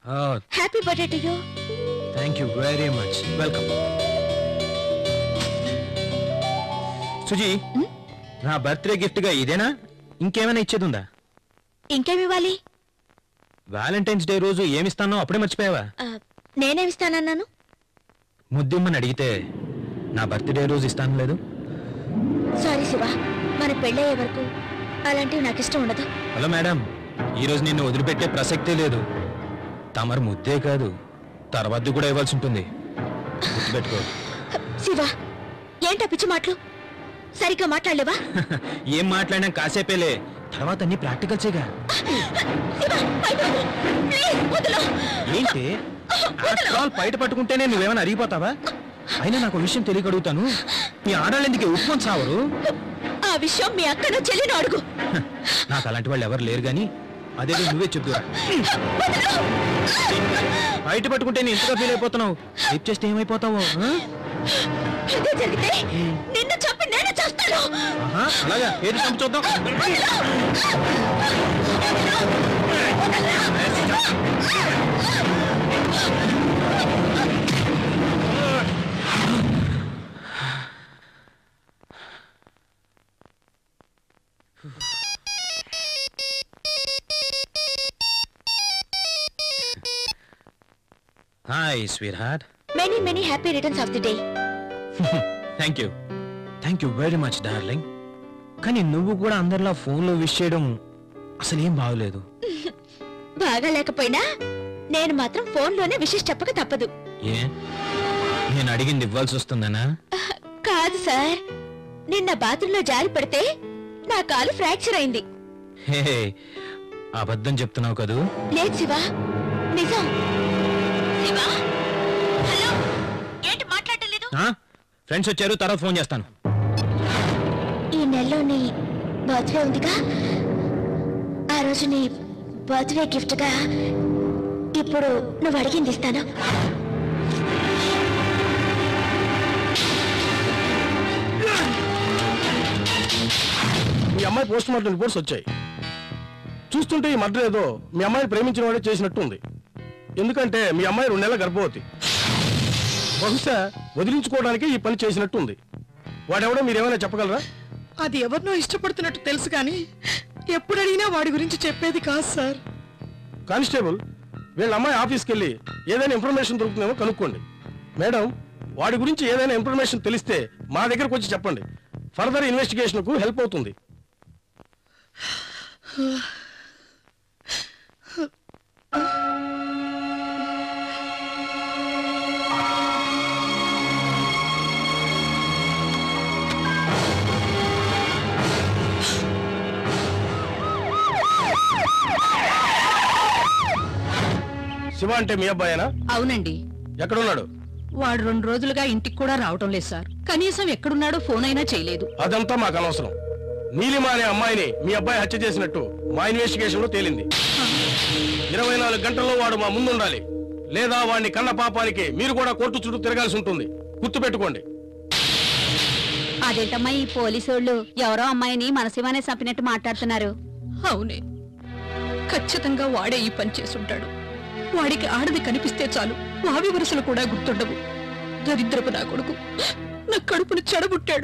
Happy birthday to you thank you very much welcome Suji నా birthday gift గా ఇదేనా ఇంకేమైనా ఇచ్చేది ఉందా ఇంకేమి ఇవ్వాలి వ్యాలంటైన్స్ డే రోజు ఏమిస్తానో అప్పుడే మర్చిపోయావా ఆ, నేనేమిస్తానన్నాను ముద్దిమ్మని అడిగితే నా బర్త్డే రోజు ఇస్తాను లేదు సారీ శివ మన పెళ్ళయ్యే వరకు అలాంటివి నాకు ఇష్టం ఉండదు హలో మేడం ఈ రోజు నిన్ను వదిలిపెట్టే ప్రసక్తే లేదు తమరు ముద్దే కాదు తర్వాత కూడా ఇవ్వాల్సి ఉంటుంది గుర్తుపెట్టుకో శివ ఏంటా పిచ్చి మాటలు సరిగ్గా మాట్లాడలేవా ఏం మాట్లాడినా కాసేపేలే తర్వాత అన్ని ప్రాక్టికల్సేగా శివ బయట వదిలు. ప్లీజ్ వదిలు. ఏంటి ఆఫ్టర్ ఆల్ బయట పట్టుకుంటేనే నువ్వేమైనా అరిగిపోతావా అయినా నాకు ఒక విషయం తెలియక అడుగుతాను మీ ఆడాళ్ళు ఎందుకు ఉప్పుకొని సావరు ఆ విషయం మీ అక్కను చెల్లిని అడుగు హ, నాకు అలాంటి వాళ్ళు ఎవరు లేరు కానీ అదే నువ్వే చెప్తురా బయట పట్టుకుంటే నేను ఇంతగా ఫీల్ అయిపోతున్నావు రేప్ చేస్తే ఏమైపోతావు ఆ? ఇదే జరిగితే నిన్ను చంపి నేను చేస్తాను ఆహా, అలాగా ఏది చంపు చూద్దాం hi sweetheart many many happy returns of the day thank you thank you very much darling కానీ నువ్వు కూడా అందరిలా ఫోన్లో విష్ చేయడం అసలు ఏం బాగలేదు బాగా లేకపోయినా నేను మాత్రం ఫోన్లోనే విషయం చెప్పక తప్పదు ఏ నేను అడిగింది ఇవ్వాల్సి వస్తుందనా కాదు సార్ నిన్న బాత్రూంలో జారి పడితే నా కాలు ఫ్రాక్చర్ అయింది హే అబద్ధం చెప్తున్నావు కదూ లేదు శివ నిజం శివ హలో ఏంటి మాట్లాడలేదు ఫ్రెండ్స్ వచ్చారు తర్వాత ఫోన్ చేస్తాను ఈ నెలలో నీ బర్త్డే ఉందిగా ఆ రోజు నీ బర్త్డే గిఫ్ట్ గా ఇప్పుడు నువ్వు అడిగింది ఇస్తాను మీ అమ్మాయి పోస్ట్ మార్టం రిపోర్ట్స్ వచ్చాయి చూస్తుంటే ఈ మర్డర్ ఏదో మీ అమ్మాయిని ప్రేమించిన వాడే చేసినట్టు ఉంది ఎందుకంటే మీ అమ్మాయి రెండు నెలల గర్భవతి బహుశా వదిలించుకోవడానికి ఈ పని చేసినట్టు ఉంది వాడెవడో మీరేమైనా చెప్పగలరా అది ఎవరినో ఇష్టపడుతున్నట్టు తెలుసు కానీ ఎప్పుడు అడిగినా వాడి గురించి చెప్పేది కాదు సార్ కానిస్టేబుల్ వీళ్ళ అమ్మాయి ఆఫీస్కి వెళ్ళి ఏదైనా ఇన్ఫర్మేషన్ దొరుకుతుందేమో కనుక్కోండి మేడం వాడి గురించి ఏదైనా ఇన్ఫర్మేషన్ తెలిస్తే మా దగ్గరకు వచ్చి చెప్పండి ఫర్దర్ ఇన్వెస్టిగేషన్కు హెల్ప్ అవుతుంది శివ అంటే మీ అబ్బాయేనా అవునండి ఎక్కడున్నాడు వాడు రెండు రోజులుగా ఇంటికి కూడా రావటం లేదు సార్ కనీసం ఎక్కడున్నాడో ఫోన్ అయినా చేయలేదు అదంతా మాకు అనవసరం నీలిమ అనే అమ్మాయిని మీ అబ్బాయి హత్య చేసినట్టు మా ఇన్వెస్టిగేషన్ లో తేలింది ఇరవై నాలుగు గంటల్లో వాడు మా ముందుండాలి లేదా వాడిని కన్న పాపానికి మీరు కూడా కోర్టు చుట్టూ తిరగాల్సి ఉంటుంది గుర్తుపెట్టుకోండి అదేంటమ్మా ఈ పోలీసోళ్ళు ఎవరో అమ్మాయిని మనసివానే చంపినట్టు మాట్లాడుతున్నారు అవునే ఖచ్చితంగా వాడే ఈ పని చేసుంటాడు వాడికి ఆడది కనిపిస్తే చాలు వావి వరుసలు కూడా గుర్తుండవు దరిద్రపు నా కొడుకు నా కడుపును చెడబుట్టాడు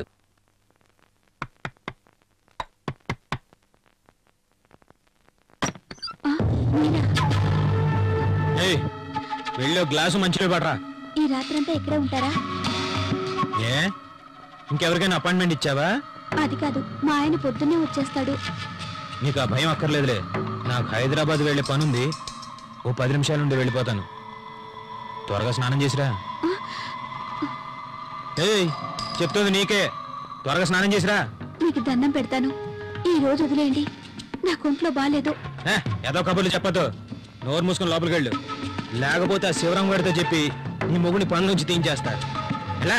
ఏయ్ వెళ్ళి ఒక గ్లాసు మంచిగా పడరా ఈ రాత్రంతా ఇక్కడే ఉంటారా ఏ ఇంకెవరికైనా అపాయింట్మెంట్ ఇచ్చావా అది కాదు మా ఆయన పొద్దున్నే వచ్చేస్తాడు నీకు ఆ భయం అక్కర్లేదులే నాకు హైదరాబాద్ వెళ్ళే పనుంది ఓ పది నిమిషాల నుండి వెళ్ళిపోతాను త్వరగా స్నానం చేసిరా ఏయ్ చెప్తుంది నీకే త్వరగా స్నానం చేసిరా మీకు దండం పెడతాను ఈ రోజు వదిలేయండి నాకు ఒంట్లో బాగాలేదు ఏ, ఏదో కబుర్లు చెప్పదు నోరు మూసుకొని లోపలికి వెళ్ళు లేకపోతే ఆ శివరాం గారితో చెప్పి నీ మొగుని పనుల నుంచి తీయించేస్తారు ఎలా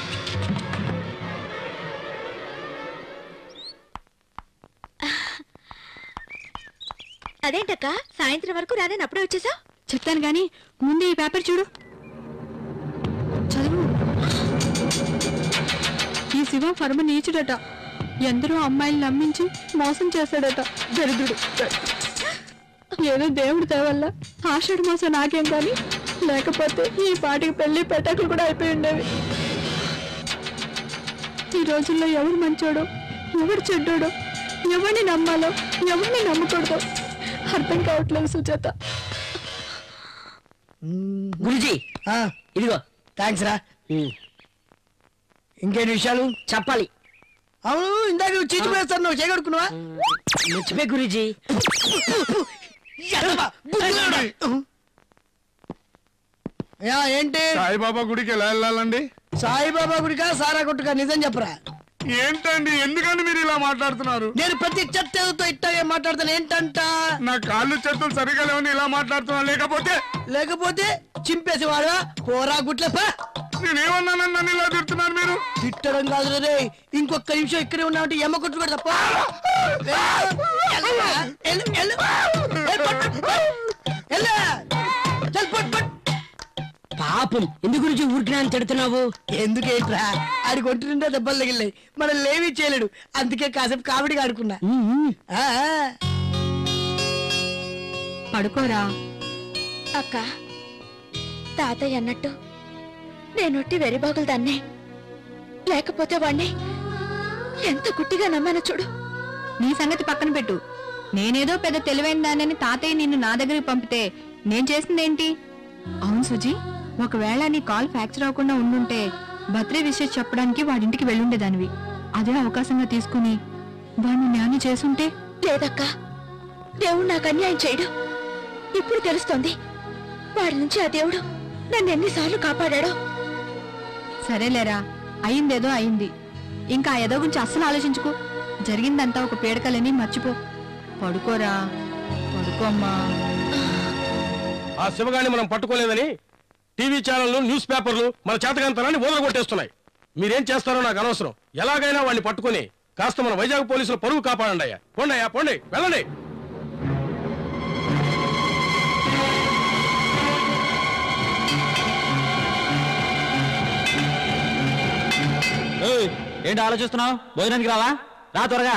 అదేంటక్క సాయంత్రం వరకు రానని అప్పుడే వచ్చేసా చెప్తాను గాని ముందు ఈ పేపర్ చూడు చదువు ఈ శివ పరమ నీచుడట ఎందరో అమ్మాయిలు నమ్మించి మోసం చేశాడట దరిద్రుడు ఏదో దేవుడి వల్ల ఆషాఢ మాసం నాకేం కానీ లేకపోతే ఈ పాటికి పెళ్లి పెట్టకులు కూడా అయిపోయి ఉండేవి ఈ రోజుల్లో ఎవరు మంచోడో ఎవరు చెడ్డోడో ఎవరిని నమ్మాలో ఎవరిని నమ్మకూడదో అర్థం కావట్లేదు సుజాత గురుజీ ఇదిగో థ్యాంక్స్ రా ఇంకేంటి విషయాలు చెప్పాలి అవును ఇందాక నువ్వు చీచి వేస్తాను నువ్వు చేయగడుకున్నావా మర్చిపోయి గురుజీ యా ఏంటి సాయిబాబా గుడికి ఎలా వెళ్ళాలండి సాయిబాబా గుడికా సారా కొట్టుకా నిజం చెప్పరా ఏంటండి ఎందుకని మీరు ఇలా మాట్లాడుతున్నారు నేను ప్రతి చెత్తతో ఇట్టా ఏం మాట్లాడతాను ఏంటంట నా కాళ్ళు చేతులు సరిగా లేవని ఇలా మాట్లాడుతున్నా లేకపోతే లేకపోతే చింపేసి వాడు పోరా గుట్ల పా. నేనేమన్నానని నన్ను ఇలా తిడుతున్నారు మీరు తిట్టడం కాదు రే ఇంకొక నిమిషం ఇక్కడే ఉన్నావంటే ఎమ్మ కొట్టు కూడా తప్ప వెళ్ళు, వెళ్ళు, వెళ్ళు. వెళ్ళు, పట్టు, పట్టు. వెళ్ళు. చల్, పట్టు, పట్టు. పాపం ఎందుకు గురుజీ ఊరికి తిడుతున్నావు ఎందుకేంట్రా ఆడి కొట్టి నిండా దెబ్బలు తగిలినాయి మనం లేవి చేయలేడు అందుకే కాసేపు కామెడీగా ఆడుకున్నా ఆ, ఆ. పడుకోరా అక్క తాతయ్య అన్నట్టు నేనొట్టి వెరిబాగులు దాన్నే లేకపోతే వాణ్ణి ఎంత గుట్టిగా నమ్మాను చూడు నీ సంగతి పక్కన పెట్టు నేనేదో పెద్ద తెలివైన దానని తాతయ్య నిన్ను నా దగ్గరికి పంపితే నేను చేసిందేంటి అవును సుజీ ఒకవేళ నీ కాల్ ఫ్రాక్చర్ అవ్వకుండా ఉండుంటే బర్త్డే విషయం చెప్పడానికి వాడింటికి వెళ్ళుండేదానివి అదే అవకాశంగా తీసుకుని వాడిని న్యాయం చేసుంటే లేదక్క దేవుడు నాకు అన్యాయం చేయడు ఇప్పుడు తెలుస్తోంది వాడి నుంచి ఆ దేవుడు నన్ను ఎన్నిసార్లు కాపాడాడో సరేలేరా అయిందేదో అయింది ఇంకా ఆ ఏదో గురించి అస్సలు ఆలోచించుకో జరిగిందంతా ఒక పీడకలని మర్చిపో పడుకోరా పడుకోమ్మా ఆ శివగాన్ని మనం పట్టుకోలేదని టీవీ ఛానళ్లు న్యూస్ పేపర్లు మన చేతకంతనాన్ని కొట్టేస్తున్నాయి మీరేం చేస్తారో నాకు అనవసరం ఎలాగైనా వాడిని పట్టుకొని కాస్త మన వైజాగ్ పోలీసుల పరువు కాపాడండి అయ్యా పోండి అయ్యా పోండి వెళ్ళండి ఏంటి ఆలోచిస్తున్నావు భోజనానికి రావా రా త్వరగా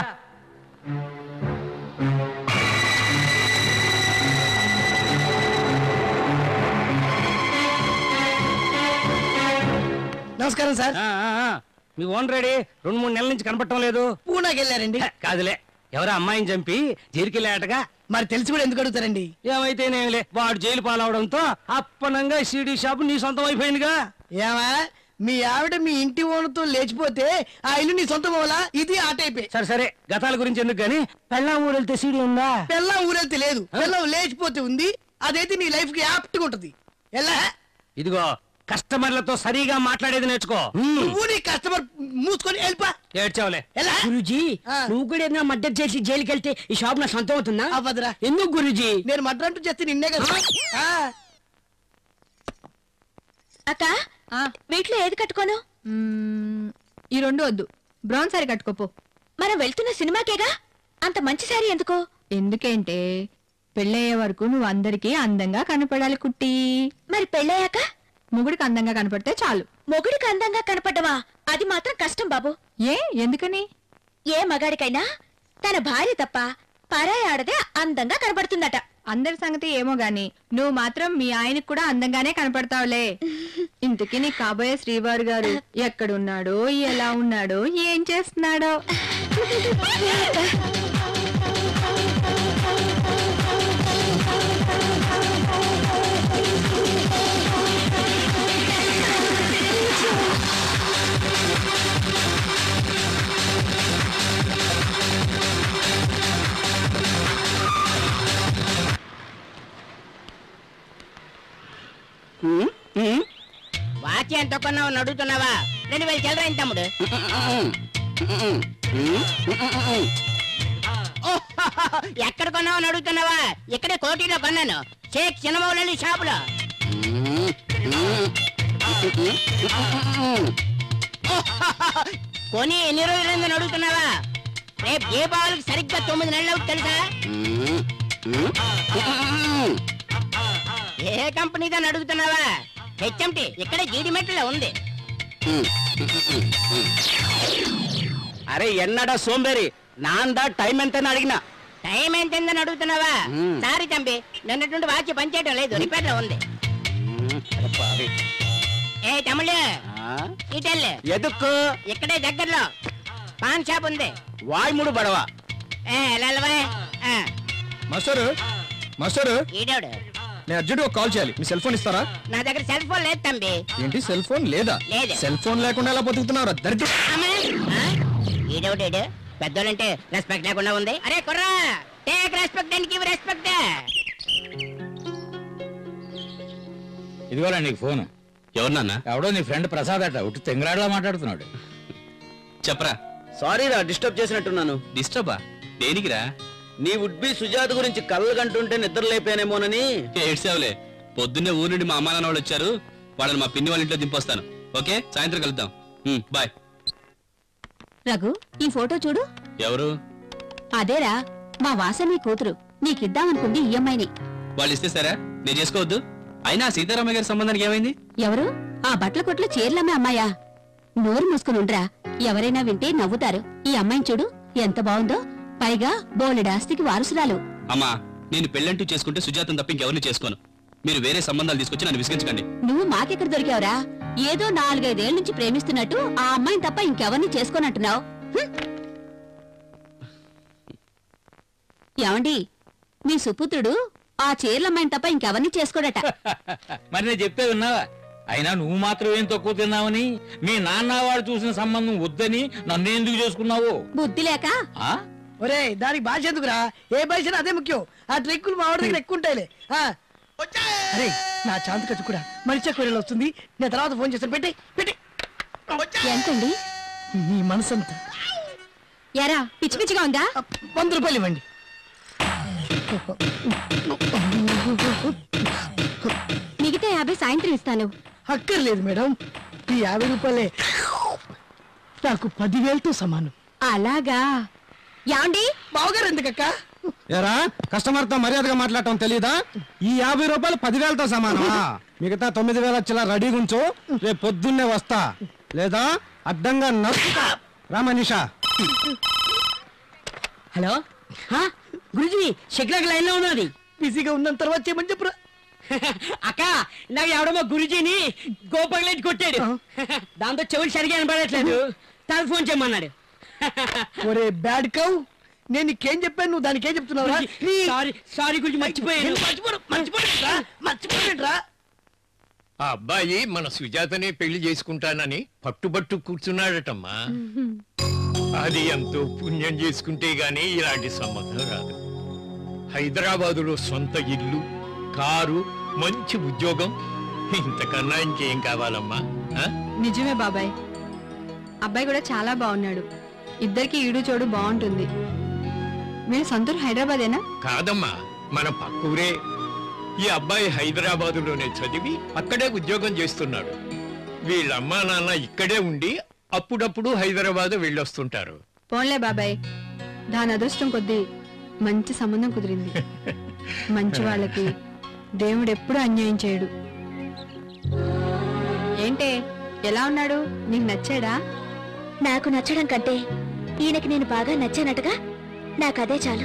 నమస్కారం సార్ మీ ఓన్ రెడీ రెండు మూడు నెలల నుంచి కనపడటం లేదు పూనాకి వెళ్ళారండి హ, కాదులే ఎవరో అమ్మాయిని చంపి జైలుకెళ్ళాటగా మరి తెలిసి కూడా ఎందుకు అడుగుతారండి ఏమైతేనేమిలే వాడు జైలు పాలవడంతో అప్పనంగా సీడీ షాపు నీ సొంతం అయిపోయిందిగా ఏమా మీ ఆవిడ మీ ఇంటి ఓనతో లేచిపోతే ఆ ఇల్లు నీ సొంతం అవ్వాలా ఇది ఆ టైపే సరే సరే గతాల గురించి ఎందుకు గాని పెళ్ళాం ఊరు వెళ్తే సీడీ ఉందా పెళ్ళం ఊరెళ్తే లేదు పెళ్ళం లేచిపోతే ఉంది అదైతే నీ లైఫ్ కి యాప్ట్ ఉంటది ఎలా ఇదిగో కస్టమర్లతో సరిగా మాట్లాడేది నేర్చుకో నువ్వు నీ కస్టమర్ మూసుకొని వెళ్ళిపా ఏడ్చావులే ఎలా గురుజీ ఆ. నువ్వు కూడా ఏదైనా మద్దతు చేసి జైలుకి వెళ్తే ఈ షాప్ నా సొంతం అవుతుందా అవ్వదురా ఎందుకు గురుజీ నేను మడ్రంటూ చేస్తే నిన్నే కదా ఆ, అక్క వీటిలో ఏది కట్టుకోను ఈ రెండు వద్దు బ్రౌన్ సారీ కట్టుకోపో మనం వెళ్తున్న సినిమాకేగా అంత మంచి సారీ ఎందుకు ఎందుకంటే పెళ్ళయ్యే వరకు నువ్వు అందరికీ అందంగా కనపడాలి కుట్టి మరి పెళ్ళయ్యాక మొగుడికి అందంగా కనపడితే చాలు మొగుడికి అందంగా కనపడ్డవా అది మాత్రం కష్టం బాబు ఏ ఎందుకని ఏ మగాడికైనా తన భార్య తప్ప పరాయి ఆడదే అందంగా కనబడుతుందట అందరి సంగతి ఏమో గాని నువ్వు మాత్రం మీ ఆయనకు కూడా అందంగానే కనపడతావులే ఇంతకీ నీ కాబోయే శ్రీవారు గారు ఎక్కడున్నాడో ఎలా ఉన్నాడో ఏం చేస్తున్నాడో వాచి ఎంత కొన్నావు నడుగుతున్నావా రెండు వేలు చిల్లర అయింది తమ్ముడు ఎక్కడ కొన్నావు అడుగుతున్నావా ఇక్కడే కోటిలో కొన్నాను షేక్ చిన్నమౌళి షాపులో కొని ఎన్ని రోజులైందని అడుగుతున్నావా రేపు ఏ బావులకి సరిగ్గా తొమ్మిది నెలలు అవుతుంది తెలుసా ఏ కంపెనీదని అడుగుతున్నావా హెచ్ఎంటి ఇక్కడే జీడిమెట్లో ఉంది అరే ఎన్నడా సోంబేరి నాందా టైం ఎంత అడిగినా టైం ఎంతైందని అడుగుతున్నావా సారీ తంబి నిన్నటి నుండి వాచ్ పనిచేయడం లేదు రిపేర్ లో ఉంది ఏ తమ్ముళ్ళు ఇటెల్లు ఎదుక్కు ఇక్కడే దగ్గరలో పాన్ షాప్ ఉంది వాయుముడు బడవ ఏ లలవా మాస్టర్ మాస్టర్ ఈడోడు నేను అర్జెంట్ ఒక కాల్ చేయాలి మీ సెల్ ఫోన్ ఇస్తారా నా దగ్గర సెల్ ఫోన్ లేదు తంబి ఏంటి సెల్ ఫోన్ లేదా లేదు. సెల్ ఫోన్ లేకుండా ఎలా బతుకుతున్నావు దరిద్ర అమ్మా! ఆ? ఈడోడు ఈడు పెద్దోళ్ళంటే రెస్పెక్ట్ లేకుండా ఉంది అరే కుర్రా take respect and give respect ఇదిగోరా నీకు ఫోన్ ఎవరినన్నా ఎవడో నీ ఫ్రెండ్ ప్రసాద్ అట ఉట్టి తెంగరాడులా మాట్లాడుతున్నాడు చెప్పరా సారీ రా డిస్టర్బ్ చేసినట్టున్నాను డిస్టర్బా దేనికిరా నీ వుడ్ బి సుజాత గురించి కళ్ళు కంటుంటే నిద్ర లేపానేమోనని ఏడ్చావులే పొద్దున్నే ఊరు నుండి మా అమ్మా నాన్న వాళ్ళు వచ్చారు వాళ్ళని మా పిన్ని వాళ్ళ ఇంట్లో దింపొస్తాను ఓకే సాయంత్రం కలుద్దాం ఉమ్, బాయ్ రఘు ఈ ఫోటో చూడు ఎవరు అదేరా మా వాసని కూతురు నీకిద్దామనుకుంది ఈ అమ్మాయిని వాళ్ళు ఇస్తే సరే నేను చేసుకోవద్దు అయినా సీతారామయ్య గారి సంబంధానికి ఏమైంది ఎవరు ఆ బట్టల కొట్లో చీరలమ్మే అమ్మాయా నోరు మూసుకుని ఉండ్రా ఎవరైనా వింటే నవ్వుతారు ఈ అమ్మాయిని చూడు ఎంత బాగుందో పైగా బోలెడాస్తికి వారసురాలు అమ్మా నేను పెళ్ళంటూ చేసుకుంటే సుజాతం తప్ప ఇంకెవరిని చేసుకోను మీరు వేరే సంబంధాలు తీసుకొచ్చి నన్ను విసిగించకండి నువ్వు మాకెక్కడ దొరికావురా ఏదో నాలుగైదేళ్ల నుంచి ప్రేమిస్తున్నట్టు ఆ అమ్మాయిని తప్ప ఇంకెవరిని చేసుకోనంటున్నావు ఏమండి మీ సుపుత్రుడు ఆ చీరలమ్మాయిని తప్ప ఇంకెవరిని చేసుకోడట మరి నేను చెప్పే ఉన్నావా అయినా నువ్వు మాత్రం ఏం తక్కువ తిన్నావని మీ నాన్న వాడు చూసిన సంబంధం వద్దని నన్ను ఎందుకు చేసుకున్నావు బుద్ధి లేక ఆ ఒరే దానికి భాష ఎందుకురా ఏ భాష అదే ముఖ్యం ఆ ట్రిక్కులు మా వాడి దగ్గర ఎక్కువ ఉంటాయిలే ఆ. అరే నా చాంత కచ్చు కూడా మనిషి కూరలు వస్తుంది నేను తర్వాత ఫోన్ చేస్తాను పెట్టి పెట్టి ఎంతండి నీ మనసంతా ఎరా పిచ్చి పిచ్చిగా ఉందా ఆ, వంద రూపాయలు ఇవ్వండి మిగతా యాభై సాయంత్రం ఇస్తాను అక్కర్లేదు మేడం ఈ యాభై రూపాయలే నాకు పదివేలతో సమానం అలాగా యాండి బావగారు ఎందుకక్క ఎరా కస్టమర్ తో మర్యాదగా మాట్లాడటం తెలీదా ఈ యాభై రూపాయలు పదివేలతో సమానమా మిగతా తొమ్మిది వేల చిల్ల రెడీగా ఉంచు రేపు పొద్దున్నే వస్తా లేదా అడ్డంగా నడుచుతా రామనిషా హలో గురుజీ శక్లకు లైన్ లో ఉన్నది బిజీగా ఉన్న తర్వాత చేయమని చెప్పురా అక్క నాకు ఎవడమో గురుజీని గోపగలేటి కొట్టాడు దాంతో చెవులు సరిగా వినపడట్లేదు తన ఫోన్ చేయమన్నాడు ఒరే బ్యాడ్ కవ్ నేను నీకేం చెప్పాను నువ్వు దానికి ఏం చెప్తున్నావురా నీ- సారీ సారీ గురించి మర్చిపోయాను నేను మర్చిపోను మర్చిపోలేదురా మర్చిపోలేదురా ఆ అబ్బాయి మన సుజాతనే పెళ్లి చేసుకుంటానని పట్టుబట్టు కూర్చున్నాడటమ్మా అది ఎంతో పుణ్యం చేసుకుంటే గాని ఇలాంటి సంబంధం రాదు హైదరాబాదులో సొంత ఇల్లు కారు మంచి ఉద్యోగం ఇంతకన్నా ఇంకేం కావాలమ్మా ఆ? నిజమే బాబాయ్ అబ్బాయి కూడా చాలా బాగున్నాడు ఇద్దరికి ఈడు చోడు బాగుంటుంది వీళ్ళ సొంతూరు హైదరాబాదేనా కాదమ్మా మన పక్కూరే ఈ అబ్బాయి హైదరాబాదులోనే చదివి అక్కడే ఉద్యోగం చేస్తున్నాడు వీళ్ళ అమ్మా నాన్న ఇక్కడే ఉండి అప్పుడప్పుడు హైదరాబాద్ వెళ్ళొస్తుంటారు పోన్లే బాబాయ్ దాని అదృష్టం కొద్దీ మంచి సంబంధం కుదిరింది మంచి వాళ్ళకి దేవుడు ఎప్పుడు అన్యాయం చేయడు ఏంటే ఎలా ఉన్నాడు నీకు నచ్చాడా నాకు నచ్చడం కంటే ఈయనకి నేను బాగా నచ్చానట్టుగా నాకు అదే చాలు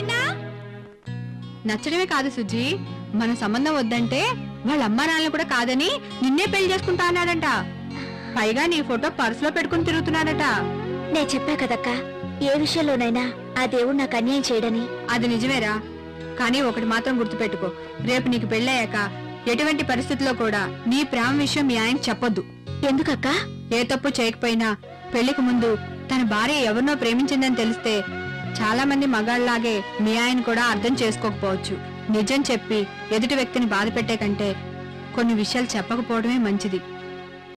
నచ్చడమే కాదు సుజీ మన సంబంధం వద్దంటే వాళ్ళ అమ్మా నాన్నలు కూడా కాదని నిన్నే పెళ్లి చేసుకుంటా అన్నాడంట పైగా నీ ఫోటో పర్సులో పెట్టుకుని తిరుగుతున్నాడట నేను చెప్పా కదక్క ఏ విషయంలోనైనా ఆ దేవుడు నాకు అన్యాయం చేయడని అది నిజమేరా కానీ ఒకటి మాత్రం గుర్తుపెట్టుకో రేపు నీకు పెళ్ళయ్యాక ఎటువంటి పరిస్థితుల్లో కూడా నీ ప్రేమ విషయం మీ ఆయనకి చెప్పొద్దు ఎందుకక్క ఏ తప్పు చేయకపోయినా పెళ్లికి ముందు తన భార్య ఎవరినో ప్రేమించిందని తెలిస్తే చాలా మంది మగాళ్ళలాగే మీ ఆయన కూడా అర్థం చేసుకోకపోవచ్చు నిజం చెప్పి ఎదుటి వ్యక్తిని బాధ పెట్టే కంటే కొన్ని విషయాలు చెప్పకపోవడమే మంచిది